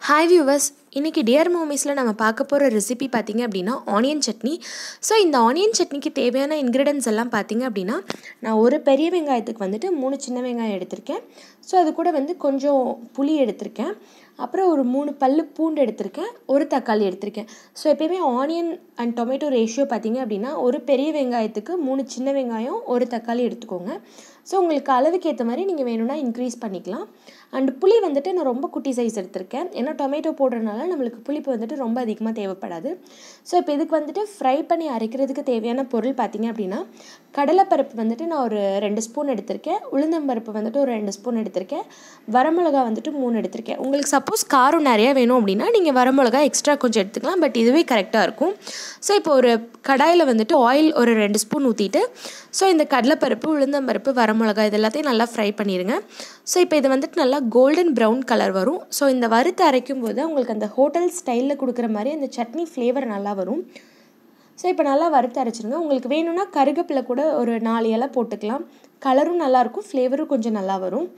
hi viewers இன்றைக்கி dear மூமிஸில் நம்ம பார்க்க போகிற ரெசிபி பார்த்திங்க அப்படின்னா ஆனியன் சட்னி ஸோ இந்த ஆனியன் சட்னிக்கு தேவையான இன்க்ரீடியன்ஸ் எல்லாம் பார்த்திங்க அப்படின்னா நான் ஒரு பெரிய வெங்காயத்துக்கு வந்துட்டு மூணு சின்ன வெங்காயம் எடுத்திருக்கேன் ஸோ அது கூட வந்து கொஞ்சம் புளி எடுத்திருக்கேன் அப்புறம் ஒரு மூணு பல்லு பூண்டு எடுத்திருக்கேன் ஒரு தக்காளி எடுத்திருக்கேன் ஸோ எப்பயுமே ஆனியன் அண்ட் டொமேட்டோ ரேஷியோ பார்த்திங்க அப்படின்னா ஒரு பெரிய வெங்காயத்துக்கு மூணு சின்ன வெங்காயம் ஒரு தக்காளி எடுத்துக்கோங்க ஸோ உங்களுக்கு அளவுக்கு ஏற்ற மாதிரி நீங்கள் வேணும்னா இன்க்ரீஸ் பண்ணிக்கலாம் அண்ட் புளி வந்துட்டு நான் ரொம்ப குட்டி சைஸ் எடுத்திருக்கேன் ஏன்னா டொமேட்டோ போடுறதுனால நம்மளுக்கு புளிப்பு வந்துட்டு ரொம்ப அதிகமாக தேவைப்படாது ஸோ இப்போ இதுக்கு வந்துட்டு ஃப்ரை பண்ணி அரைக்கிறதுக்கு தேவையான பொருள் பார்த்திங்க அப்படின்னா கடலைப்பருப்பு வந்துட்டு நான் ஒரு ரெண்டு ஸ்பூன் எடுத்திருக்கேன் உளுந்தம்பருப்பு வந்துட்டு ஒரு ரெண்டு ஸ்பூன் எடுத்திருக்கேன் வரமிளகா வந்துட்டு மூணு எடுத்திருக்கேன் உங்களுக்கு சப்போஸ் காரம் நிறையா வேணும் அப்படின்னா நீங்கள் வரமிளகா எக்ஸ்ட்ரா கொஞ்சம் எடுத்துக்கலாம் பட் இதுவே கரெக்டாக இருக்கும் ஸோ இப்போ ஒரு கடாயில் வந்துட்டு ஆயில் ஒரு ரெண்டு ஸ்பூன் ஊற்றிட்டு ஸோ இந்த கடலைப்பருப்பு உளுந்தம்பருப்பு வரமிளகா இது எல்லாத்தையும் நல்லா ஃப்ரை பண்ணிடுங்க ஸோ இப்போ இது வந்துட்டு நல்லா கோல்டன் ப்ரௌன் கலர் வரும் ஸோ இந்த வறுத்து அரைக்கும் போது உங்களுக்கு அந்த ஹோட்டல் ஸ்டைலில் கொடுக்குற மாதிரி அந்த சட்னி ஃப்ளேவர் நல்லா வரும் ஸோ இப்போ நல்லா வறுத்து அரைச்சிருங்க உங்களுக்கு வேணும்னா கருகப்பில் கூட ஒரு நாலு இலை போட்டுக்கலாம் கலரும் நல்லாயிருக்கும் ஃப்ளேவரும் கொஞ்சம் நல்லா வரும்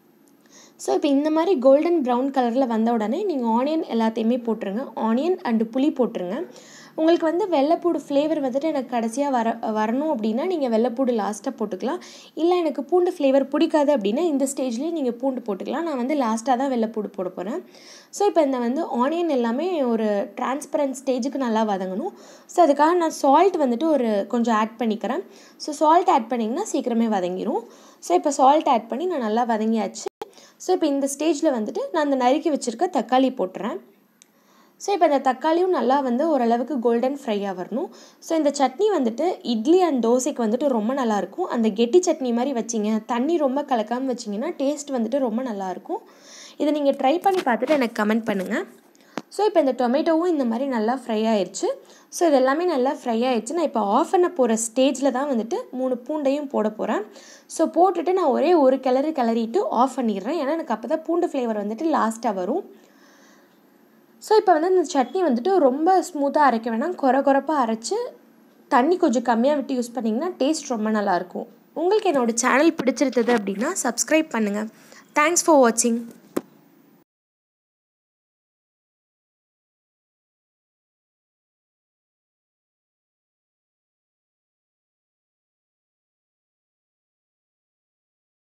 ஸோ இப்போ இந்த மாதிரி கோல்டன் ப்ரௌன் கலரில் வந்த உடனே நீங்கள் ஆனியன் எல்லாத்தையுமே போட்டுருங்க ஆனியன் அண்டு புளி போட்டுருங்க உங்களுக்கு வந்து வெள்ளைப்பூடு ஃப்ளேவர் வந்துட்டு எனக்கு கடைசியாக வர வரணும் அப்படின்னா நீங்கள் வெள்ளைப்பூடு லாஸ்ட்டாக போட்டுக்கலாம் இல்லை எனக்கு பூண்டு ஃப்ளேவர் பிடிக்காது அப்படின்னா இந்த ஸ்டேஜ்லேயே நீங்கள் பூண்டு போட்டுக்கலாம் நான் வந்து லாஸ்ட்டாக தான் வெள்ளைப்பூடு போட போகிறேன் ஸோ இப்போ இந்த வந்து ஆனியன் எல்லாமே ஒரு டிரான்ஸ்பரண்ட் ஸ்டேஜுக்கு நல்லா வதங்கணும் ஸோ அதுக்காக நான் சால்ட் வந்துட்டு ஒரு கொஞ்சம் ஆட் பண்ணிக்கிறேன் ஸோ சால்ட் ஆட் பண்ணிங்கன்னா சீக்கிரமே வதங்கிடும் ஸோ இப்போ சால்ட் ஆட் பண்ணி நான் நல்லா வதங்கியாச்சு ஸோ இப்போ இந்த ஸ்டேஜில் வந்துட்டு நான் அந்த நறுக்கி வச்சுருக்க தக்காளி போட்டுறேன் ஸோ இப்போ இந்த தக்காளியும் நல்லா வந்து ஓரளவுக்கு கோல்டன் ஃப்ரையாக வரணும் ஸோ இந்த சட்னி வந்துட்டு இட்லி அண்ட் தோசைக்கு வந்துட்டு ரொம்ப நல்லாயிருக்கும் அந்த கெட்டி சட்னி மாதிரி வச்சிங்க தண்ணி ரொம்ப கலக்காமல் வச்சிங்கன்னா டேஸ்ட் வந்துட்டு ரொம்ப நல்லாயிருக்கும் இதை நீங்கள் ட்ரை பண்ணி பார்த்துட்டு எனக்கு கமெண்ட் பண்ணுங்கள் ஸோ இப்போ இந்த டொமேட்டோவும் இந்த மாதிரி நல்லா ஃப்ரை ஆயிடுச்சு ஸோ இது எல்லாமே நல்லா ஃப்ரை ஆயிடுச்சு நான் இப்போ ஆஃப் பண்ண போகிற ஸ்டேஜில் தான் வந்துட்டு மூணு பூண்டையும் போட போகிறேன் ஸோ போட்டுட்டு நான் ஒரே ஒரு கிளறு கிளறிட்டு ஆஃப் பண்ணிடுறேன் ஏன்னா எனக்கு அப்போ தான் பூண்டு ஃப்ளேவர் வந்துட்டு லாஸ்ட்டாக வரும் ஸோ இப்போ வந்து இந்த சட்னி வந்துட்டு ரொம்ப ஸ்மூத்தாக அரைக்க வேணாம் குறை குறைப்பாக அரைச்சி தண்ணி கொஞ்சம் கம்மியாக விட்டு யூஸ் பண்ணிங்கன்னா டேஸ்ட் ரொம்ப நல்லாயிருக்கும் உங்களுக்கு என்னோடய சேனல் பிடிச்சிருந்தது அப்படின்னா சப்ஸ்கிரைப் பண்ணுங்கள் தேங்க்ஸ் ஃபார் வாட்சிங்